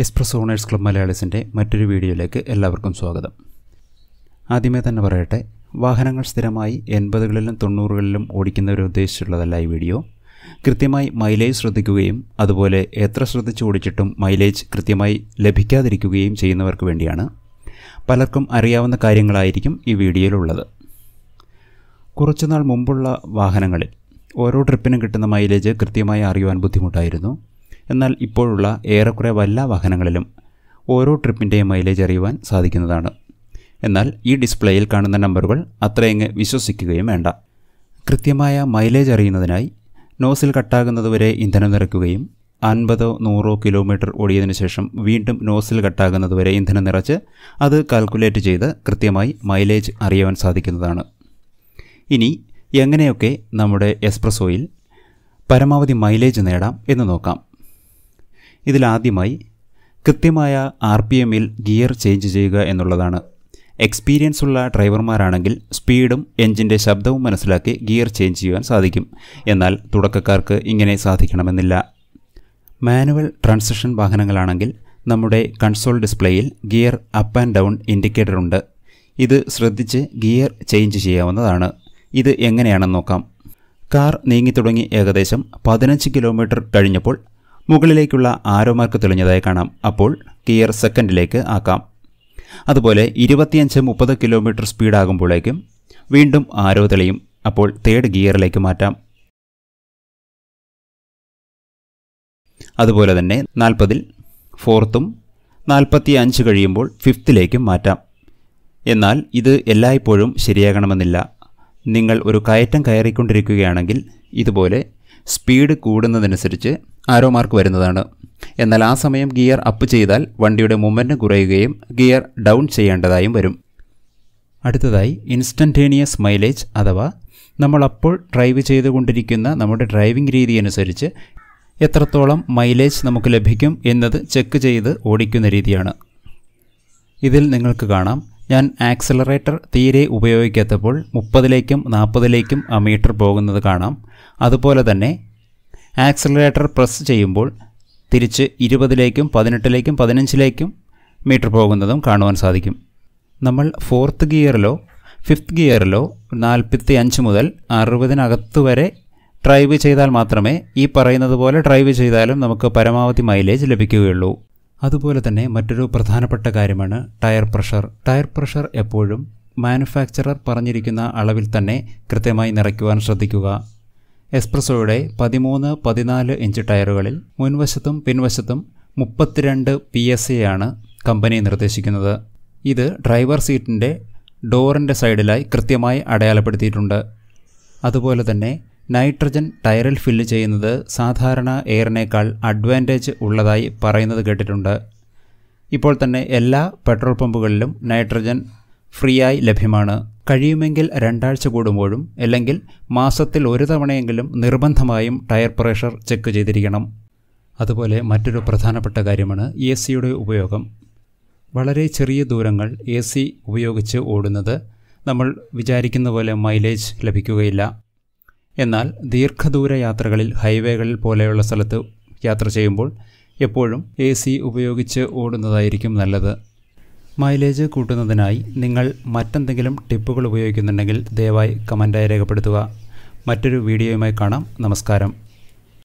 express owners club മലയാളീസിൻ്റെ മറ്റൊരു വീഡിയോയിലേക്ക് എല്ലാവർക്കും സ്വാഗതം ആദ്യമേ തന്നെ പറയട്ടെ വാഹനങ്ങൾ സ്ഥിരമായി എൺപതുകളിലും തൊണ്ണൂറുകളിലും ഓടിക്കുന്നവരെ ഉദ്ദേശിച്ചുള്ളതല്ല ഈ വീഡിയോ കൃത്യമായി മൈലേജ് ശ്രദ്ധിക്കുകയും അതുപോലെ എത്ര ശ്രദ്ധിച്ച് ഓടിച്ചിട്ടും മൈലേജ് കൃത്യമായി ലഭിക്കാതിരിക്കുകയും ചെയ്യുന്നവർക്ക് വേണ്ടിയാണ് പലർക്കും അറിയാവുന്ന കാര്യങ്ങളായിരിക്കും ഈ വീഡിയോയിലുള്ളത് കുറച്ചുനാൾ മുമ്പുള്ള വാഹനങ്ങളിൽ ഓരോ ട്രിപ്പിനും കിട്ടുന്ന മൈലേജ് കൃത്യമായി അറിയുവാൻ ബുദ്ധിമുട്ടായിരുന്നു എന്നാൽ ഇപ്പോഴുള്ള ഏറെക്കുറെ വല്ല വാഹനങ്ങളിലും ഓരോ ട്രിപ്പിൻ്റെയും മൈലേജ് അറിയുവാൻ സാധിക്കുന്നതാണ് എന്നാൽ ഈ ഡിസ്പ്ലേയിൽ കാണുന്ന നമ്പറുകൾ അത്രയങ്ങ് വിശ്വസിക്കുകയും വേണ്ട കൃത്യമായ മൈലേജ് അറിയുന്നതിനായി നോസിൽ കട്ടാകുന്നതുവരെ ഇന്ധനം നിറയ്ക്കുകയും അൻപതോ നൂറോ കിലോമീറ്റർ ഓടിയതിനു ശേഷം വീണ്ടും നോസിൽ കട്ടാകുന്നതുവരെ ഇന്ധനം നിറച്ച് അത് കാൽക്കുലേറ്റ് ചെയ്ത് കൃത്യമായി മൈലേജ് അറിയുവാൻ സാധിക്കുന്നതാണ് ഇനി എങ്ങനെയൊക്കെ നമ്മുടെ എസ്പ്രസോയിൽ പരമാവധി മൈലേജ് നേടാം എന്ന് നോക്കാം ഇതിലാദ്യമായി കൃത്യമായ ആർ പി എമ്മിൽ ഗിയർ ചേഞ്ച് ചെയ്യുക എന്നുള്ളതാണ് എക്സ്പീരിയൻസ് ഉള്ള ഡ്രൈവർമാരാണെങ്കിൽ സ്പീഡും എഞ്ചിൻ്റെ ശബ്ദവും മനസ്സിലാക്കി ഗിയർ ചേഞ്ച് ചെയ്യുവാൻ സാധിക്കും എന്നാൽ തുടക്കക്കാർക്ക് ഇങ്ങനെ സാധിക്കണമെന്നില്ല മാനുവൽ ട്രാൻസിഷൻ വാഹനങ്ങളാണെങ്കിൽ നമ്മുടെ കൺസോൾ ഡിസ്പ്ലേയിൽ gear up and down indicator ഉണ്ട് ഇത് ശ്രദ്ധിച്ച് ഗിയർ ചേഞ്ച് ചെയ്യാവുന്നതാണ് ഇത് എങ്ങനെയാണെന്ന് നോക്കാം കാർ നീങ്ങിത്തുടങ്ങി ഏകദേശം പതിനഞ്ച് കിലോമീറ്റർ കഴിഞ്ഞപ്പോൾ മുകളിലേക്കുള്ള ആരോ മാർക്ക് തെളിഞ്ഞതായി കാണാം അപ്പോൾ ഗിയർ സെക്കൻഡിലേക്ക് ആക്കാം അതുപോലെ ഇരുപത്തിയഞ്ച് മുപ്പത് കിലോമീറ്റർ സ്പീഡാകുമ്പോഴേക്കും വീണ്ടും ആരോ തെളിയും അപ്പോൾ തേർഡ് ഗിയറിലേക്ക് മാറ്റാം അതുപോലെ തന്നെ നാൽപ്പതിൽ ഫോർത്തും നാൽപ്പത്തി അഞ്ച് കഴിയുമ്പോൾ ഫിഫ്ത്തിലേക്കും മാറ്റാം എന്നാൽ ഇത് എല്ലായ്പ്പോഴും ശരിയാകണമെന്നില്ല നിങ്ങൾ ഒരു കയറ്റം കയറിക്കൊണ്ടിരിക്കുകയാണെങ്കിൽ ഇതുപോലെ സ്പീഡ് കൂടുന്നതനുസരിച്ച് ആരോ മാർക്ക് വരുന്നതാണ് എന്നാൽ ആ സമയം ഗിയർ അപ്പ് ചെയ്താൽ വണ്ടിയുടെ മൊമെൻറ്റം കുറയുകയും ഗിയർ ഡൗൺ ചെയ്യേണ്ടതായും വരും അടുത്തതായി ഇൻസ്റ്റൻറ്റേനിയസ് മൈലേജ് അഥവാ നമ്മൾ അപ്പോൾ ഡ്രൈവ് ചെയ്തുകൊണ്ടിരിക്കുന്ന നമ്മുടെ ഡ്രൈവിംഗ് രീതി അനുസരിച്ച് എത്രത്തോളം മൈലേജ് നമുക്ക് ലഭിക്കും എന്നത് ചെക്ക് ചെയ്ത് ഓടിക്കുന്ന രീതിയാണ് ഇതിൽ നിങ്ങൾക്ക് കാണാം ഞാൻ ആക്സലറേറ്റർ തീരെ ഉപയോഗിക്കാത്തപ്പോൾ മുപ്പതിലേക്കും നാൽപ്പതിലേക്കും ആ മീറ്റർ പോകുന്നത് കാണാം അതുപോലെ തന്നെ ആക്സലറേറ്റർ പ്രസ് ചെയ്യുമ്പോൾ തിരിച്ച് ഇരുപതിലേക്കും പതിനെട്ടിലേക്കും പതിനഞ്ചിലേക്കും മീറ്റർ പോകുന്നതും കാണുവാൻ സാധിക്കും നമ്മൾ ഫോർത്ത് ഗിയറിലോ ഫിഫ്ത്ത് ഗിയറിലോ നാൽപ്പത്തി അഞ്ച് മുതൽ അറുപതിനകത്ത് വരെ ഡ്രൈവ് ചെയ്താൽ മാത്രമേ ഈ പറയുന്നത് പോലെ ഡ്രൈവ് ചെയ്താലും നമുക്ക് പരമാവധി മൈലേജ് ലഭിക്കുകയുള്ളൂ അതുപോലെ തന്നെ മറ്റൊരു പ്രധാനപ്പെട്ട കാര്യമാണ് ടയർ പ്രഷർ ടയർ പ്രഷർ എപ്പോഴും മാനുഫാക്ചറർ പറഞ്ഞിരിക്കുന്ന അളവിൽ തന്നെ കൃത്യമായി നിറയ്ക്കുവാൻ ശ്രദ്ധിക്കുക എസ്പ്രസോയുടെ പതിമൂന്ന് പതിനാല് ഇഞ്ച് ടയറുകളിൽ മുൻവശത്തും പിൻവശത്തും മുപ്പത്തിരണ്ട് പി എസ് എ ആണ് കമ്പനി നിർദ്ദേശിക്കുന്നത് ഇത് ഡ്രൈവർ സീറ്റിൻ്റെ ഡോറിൻ്റെ സൈഡിലായി കൃത്യമായി അടയാളപ്പെടുത്തിയിട്ടുണ്ട് അതുപോലെ തന്നെ നൈട്രജൻ ടയറിൽ ഫില്ല് ചെയ്യുന്നത് സാധാരണ എയറിനേക്കാൾ അഡ്വാൻറ്റേജ് ഉള്ളതായി പറയുന്നത് കേട്ടിട്ടുണ്ട് ഇപ്പോൾ തന്നെ എല്ലാ പെട്രോൾ പമ്പുകളിലും നൈട്രജൻ ഫ്രീ ആയി ലഭ്യമാണ് കഴിയുമെങ്കിൽ രണ്ടാഴ്ച കൂടുമ്പോഴും അല്ലെങ്കിൽ മാസത്തിൽ ഒരു തവണയെങ്കിലും നിർബന്ധമായും ടയർ പ്രഷർ ചെക്ക് ചെയ്തിരിക്കണം അതുപോലെ മറ്റൊരു പ്രധാനപ്പെട്ട കാര്യമാണ് എ സിയുടെ ഉപയോഗം വളരെ ചെറിയ ദൂരങ്ങൾ എ സി ഉപയോഗിച്ച് ഓടുന്നത് നമ്മൾ വിചാരിക്കുന്ന പോലെ മൈലേജ് ലഭിക്കുകയില്ല എന്നാൽ ദീർഘദൂര യാത്രകളിൽ ഹൈവേകളിൽ പോലെയുള്ള സ്ഥലത്ത് യാത്ര ചെയ്യുമ്പോൾ എപ്പോഴും എ സി ഉപയോഗിച്ച് ഓടുന്നതായിരിക്കും നല്ലത് മൈലേജ് കൂട്ടുന്നതിനായി നിങ്ങൾ മറ്റെന്തെങ്കിലും ടിപ്പുകൾ ഉപയോഗിക്കുന്നുണ്ടെങ്കിൽ ദയവായി കമൻറ്റായി രേഖപ്പെടുത്തുക മറ്റൊരു വീഡിയോയുമായി കാണാം നമസ്കാരം